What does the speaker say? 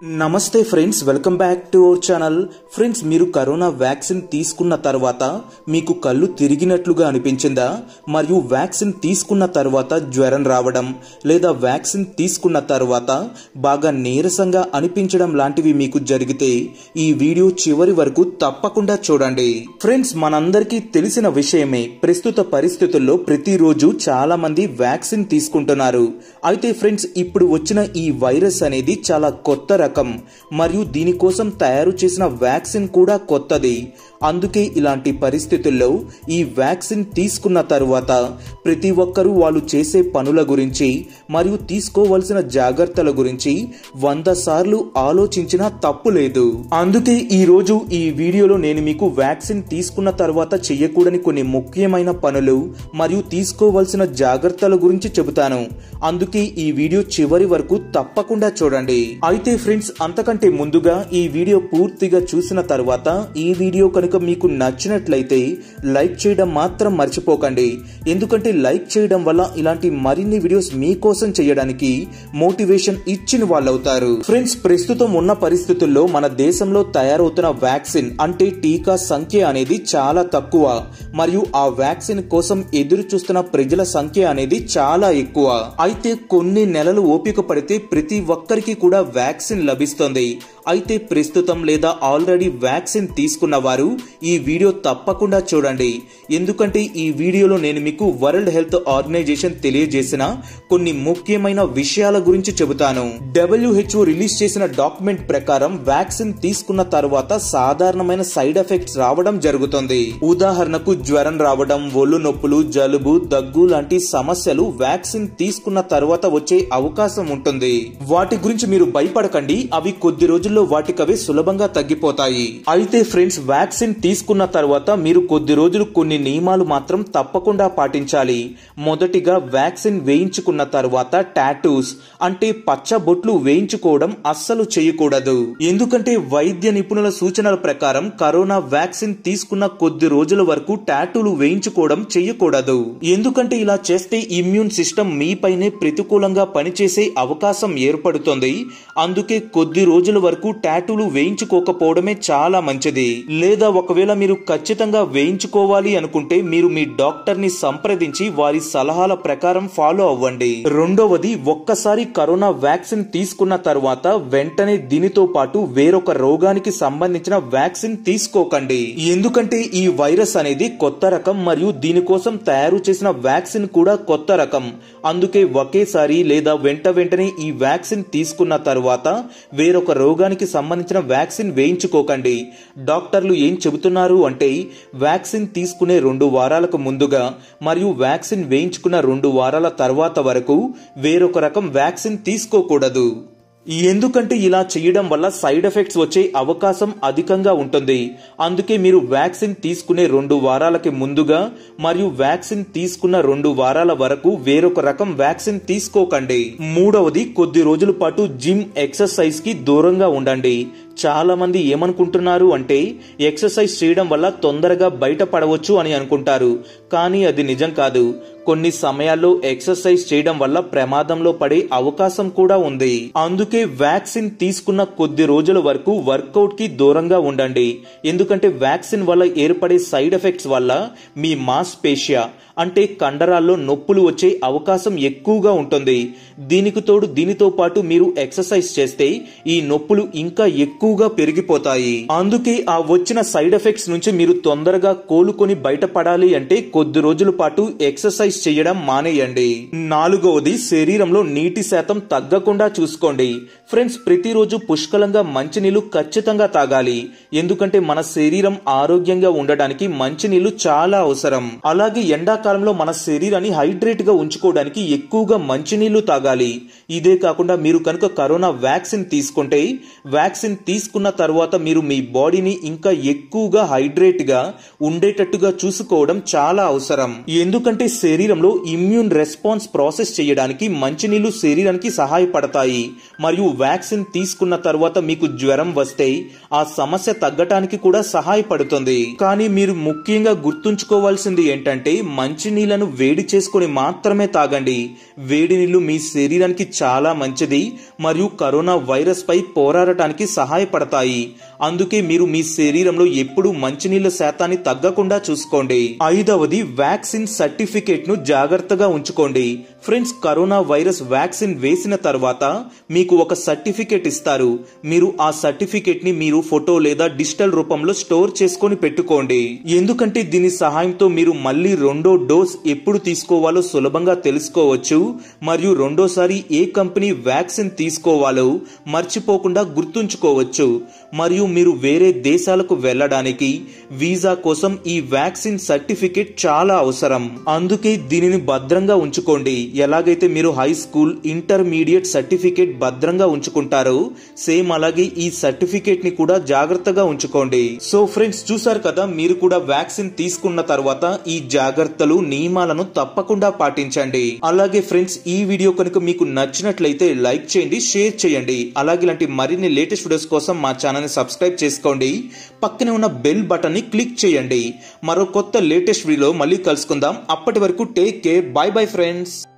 నమస్తే friends welcome back to our channel friends మీరు corona vaccine తీసుకున్న తర్వాత మీకు కళ్ళు తిరిగినట్లుగా అనిపించిందా మరియు వ్యాక్సిన్ తీసుకున్న తర్వాత జ్వరం రావడం లేదా వ్యాక్సిన్ తీసుకున్న తర్వాత బాగా నీరసంగా అనిపించడం లాంటివి మీకు జరిగితే ఈ వీడియో చివరి వరకు తప్పకుండా చూడండి ఫ్రెండ్స్ మనందరికీ తెలిసిన విషయమే ప్రస్తుత పరిస్థితుల్లో ప్రతిరోజు చాలా మంది వ్యాక్సిన్ తీసుకుంటున్నారు అయితే ఫ్రెండ్స్ ఇప్పుడు వచ్చిన ఈ వైరస్ అనేది చాలా కొత్త రకం మరియు దీనికోసం తయారు చేసిన వ్యాక్సిన్ కూడా కొత్తది అందుకే ఇలాంటి పరిస్థితుల్లో ఈ వ్యాక్సిన్ తీసుకున్న తరువాత ప్రతి ఒక్కరూ వాళ్ళు చేసే పనుల గురించి మరియు తీసుకోవలసిన జాగ్రత్తల గురించి వంద సార్లు ఆలోచించినా తప్పు లేదు అందుకే ఈ రోజు ఈ వీడియోలో నేను మీకు వ్యాక్సిన్ తీసుకున్న తర్వాత చేయకూడని కొన్ని ముఖ్యమైన పనులు మరియు తీసుకోవలసిన జాగ్రత్తల గురించి చెబుతాను అందుకే ఈ వీడియో చివరి వరకు తప్పకుండా చూడండి అయితే ఫ్రెండ్స్ అంతకంటే ముందుగా ఈ వీడియో పూర్తిగా చూసిన తర్వాత ఈ వీడియో కనుక మీకు నచ్చినట్లయితే లైక్ చేయడం మాత్రం మర్చిపోకండి ఎందుకంటే లైక్ చేయడం వల్ల ఇలాంటి మరిన్ని వీడియోస్ మీకోసం చేయడానికి మోటివేషన్ ఇచ్చిన వాళ్ళవుతారు ఫ్రెండ్స్ ప్రస్తుతం ఉన్న పరిస్థితుల్లో మన దేశంలో తయారవుతున్న వ్యాక్సిన్ అంటే టీకా సంఖ్య అనేది చాలా తక్కువ మరియు ఆ వ్యాక్సిన్ కోసం ఎదురు చూస్తున్న ప్రజల సంఖ్య అనేది చాలా ఎక్కువ అయితే కొన్ని నెలలు ఓపిక పడితే ప్రతి ఒక్కరికి కూడా వ్యాక్సిన్ లభిస్తుంది అయితే ప్రస్తుతం లేదా ఆల్రెడీ వ్యాక్సిన్ తీసుకున్న వారు ఈ వీడియో తప్పకుండా చూడండి ఎందుకంటే ఈ వీడియోలో నేను మీకు వరల్డ్ హెల్త్ ఆర్గనైజేషన్ తెలియజేసిన కొన్ని ముఖ్యమైన విషయాల గురించి చెబుతాను డబ్ల్యూహెచ్ఓ రిలీజ్ చేసిన డాక్యుమెంట్ ప్రకారం వ్యాక్సిన్ తీసుకున్న తర్వాత సాధారణమైన సైడ్ ఎఫెక్ట్స్ రావడం జరుగుతుంది ఉదాహరణకు జ్వరం రావడం ఒళ్ళు నొప్పులు జలుబు దగ్గు లాంటి సమస్యలు వ్యాక్సిన్ తీసుకున్న తర్వాత వచ్చే అవకాశం ఉంటుంది వాటి గురించి మీరు భయపడకండి అవి కొద్ది రోజుల్లో వాటికవే సులభంగా తగ్గిపోతాయి అయితే ఫ్రెండ్స్ వ్యాక్సిన్ తీసుకున్న తర్వాత మీరు కొద్ది రోజులు కొన్ని నియమాలు మాత్రం తప్పకుండా పాటించాలి మొదటిగా వ్యాక్సిన్ వేయించుకున్న తర్వాత టాటూస్ అంటే పచ్చ బొట్లు వేయించుకోవడం అస్సలు చేయకూడదు ఎందుకంటే వైద్య నిపుణుల సూచనల ప్రకారం కరోనా వ్యాక్సిన్ తీసుకున్న కొద్ది రోజుల వరకు టాటూలు వేయించుకోవడం చేయకూడదు ఎందుకంటే ఇలా చేస్తే ఇమ్యూన్ సిస్టమ్ మీపైనే ప్రతికూలంగా పనిచేసే అవకాశం ఏర్పడుతుంది అందుకే కొద్ది రోజుల వరకు టాటూలు వేయించుకోకపోవడమే చాలా మంచిది లేదా ఒకవేళ మీరు ఖచ్చితంగా వేయించుకోవాలి అనుకుంటే మీరు మీ డాక్టర్ ని సంప్రదించి వారి సలహాల ప్రకారం ఫాలో అవ్వండి రెండవది ఒక్కసారి కరోనా వ్యాక్సిన్ తీసుకున్న తర్వాత వెంటనే దీనితో పాటు వేరొక రోగానికి సంబంధించిన వ్యాక్సిన్ తీసుకోకండి ఎందుకంటే ఈ వైరస్ అనేది కొత్త రకం మరియు దీనికోసం తయారు చేసిన వ్యాక్సిన్ కూడా కొత్త రకం అందుకే ఒకేసారి లేదా వెంట వెంటనే ఈ వ్యాక్సిన్ తీసుకున్న తర్వాత వేరొక రోగానికి సంబంధించిన వ్యాక్సిన్ వేయించుకోకండి డాక్టర్లు ఏం చెబుతున్నారు అంటే వ్యాక్సిన్ తీసుకునే రెండు వారాలకు ముందుగా మరియు వ్యాక్సిన్ వేయించుకున్న రెండు వారాల తర్వాత వరకు వేరొక రకం వ్యాక్సిన్ తీసుకోకూడదు ఎందుకంటే ఇలా చేయడం వల్ల సైడ్ ఎఫెక్ట్స్ వచ్చే అవకాశం అధికంగా ఉంటుంది అందుకే మీరు వ్యాక్సిన్ తీసుకునే రెండు వారాలకి ముందుగా మరియు వ్యాక్సిన్ తీసుకున్న రెండు వారాల వరకు వేరొక రకం వ్యాక్సిన్ తీసుకోకండి మూడవది కొద్ది రోజుల పాటు జిమ్ ఎక్సర్సైజ్ కి దూరంగా ఉండండి చాలా మంది ఏమనుకుంటున్నారు అంటే ఎక్సర్సైజ్ చేయడం వల్ల తొందరగా బయటపడవచ్చు అని అనుకుంటారు కానీ అది నిజం కాదు కొన్ని సమయాల్లో ఎక్సర్సైజ్ చేయడం వల్ల ప్రమాదంలో పడే అవకాశం కూడా ఉంది అందుకే వ్యాక్సిన్ తీసుకున్న కొద్ది రోజుల వరకు వర్కౌట్ కి దూరంగా ఉండండి ఎందుకంటే వ్యాక్సిన్ వల్ల ఏర్పడే సైడ్ ఎఫెక్ట్స్ వల్ల మీ మాస్పేషియా అంటే కండరాల్లో నొప్పులు వచ్చే అవకాశం ఎక్కువగా ఉంటుంది దీనికి తోడు దీనితో పాటు మీరు ఎక్సర్సైజ్ చేస్తే ఈ నొప్పులు ఇంకా ఎక్కువగా పెరిగిపోతాయి అందుకే ఆ వచ్చిన సైడ్ ఎఫెక్ట్స్ నుంచి మీరు తొందరగా కోలుకొని బయటపడాలి అంటే కొద్ది రోజుల పాటు ఎక్సర్సైజ్ చేయడం మానేయండి నాలుగవది శరీరంలో నీటి శాతం తగ్గకుండా చూసుకోండి ఫ్రెండ్స్ ప్రతిరోజు పుష్కలంగా మంచినీళ్లు ఖచ్చితంగా తాగాలి ఎందుకంటే మన శరీరం ఆరోగ్యంగా ఉండడానికి మంచినీళ్లు చాలా అవసరం అలాగే ఎండాకాలంలో మన శరీరాన్ని హైడ్రేట్ గా ఉంచుకోవడానికి ఎక్కువగా మంచినీళ్లు తాగాలి ఇదే కాకుండా మీరు కనుక కరోనా వ్యాక్సిన్ తీసుకుంటే వ్యాక్సిన్ తీసుకున్న తర్వాత మీరు మీ బాడీని ఇంకా ఎక్కువగా హైడ్రేట్ గా ఉండేటట్టుగా చూసుకోవడం చాలా అవసరం ఎందుకంటే శరీరంలో ఇమ్యూన్ రెస్పాన్స్ ప్రాసెస్ చేయడానికి మంచినీళ్లు శరీరానికి సహాయపడతాయి మరియు వ్యాక్సిన్ తీసుకున్న తర్వాత మీకు జ్వరం వస్తే ఆ సమస్య తగ్గటానికి కూడా సహాయపడుతుంది కానీ మీరు ముఖ్యంగా గుర్తుంచుకోవాల్సింది ఏంటంటే మంచి నీళ్లను వేడి చేసుకుని మాత్రమే తాగండి వేడి నీళ్లు మీ శరీరానికి చాలా మంచిది మరియు కరోనా వైరస్ పై పోరాడటానికి సహాయపడతాయి అందుకే మీరు మీ శరీరంలో ఎప్పుడూ మంచినీళ్ల శాతాన్ని తగ్గకుండా చూసుకోండి ఐదవది వ్యాక్సిన్ సర్టిఫికేట్ ను జాగ్రత్తగా ఉంచుకోండి ఫ్రెండ్స్ కరోనా వైరస్ వ్యాక్సిన్ వేసిన తర్వాత మీకు ఒక సర్టిఫికేట్ ఇస్తారు మీరు ఆ సర్టిఫికేట్ ని మీరు ఫోటో లేదా డిజిటల్ రూపంలో స్టోర్ చేసుకొని పెట్టుకోండి ఎందుకంటే దీని సహాయంతో మీరు మళ్ళీ రెండో డోస్ ఎప్పుడు తీసుకోవాలో సులభంగా తెలుసుకోవచ్చు మరియు రెండోసారి ఏ కంపెనీ వ్యాక్సిన్ తీసుకోవాలో మర్చిపోకుండా గుర్తుంచుకోవచ్చు మరియు మీరు వేరే దేశాలకు వెళ్ళడానికి వీసా కోసం ఈ వ్యాక్సిన్ సర్టిఫికేట్ చాలా అవసరం అందుకే దీనిని భద్రంగా ఉంచుకోండి ఎలాగైతే మీరు హై స్కూల్ ఇంటర్మీడియట్ సర్టిఫికేట్ భద్రంగా ఉంచుకుంటారో సేమ్ అలాగే ఈ సర్టిఫికేట్ ని కూడా జాగ్రత్తగా ఉంచుకోండి సో ఫ్రెండ్స్ చూసారు కదా మీరు కూడా వ్యాక్సిన్ తీసుకున్న తర్వాత ఈ జాగ్రత్తలు నియమాలను తప్పకుండా పాటించండి అలాగే ఫ్రెండ్స్ ఈ వీడియో కనుక మీకు నచ్చినట్లయితే లైక్ చేయండి షేర్ చేయండి అలాగే ఇలాంటి మరిన్ని లేటెస్ట్ వీడియోస్ కోసం మా ఛానల్ ని సబ్స్క్రైబ్ చేసుకోండి పక్కనే ఉన్న బెల్ బటన్ ని క్లిక్ చేయండి మరో కొత్త లేటెస్ట్ వీడియో మళ్ళీ కలుసుకుందాం అప్పటి వరకు take care bye bye friends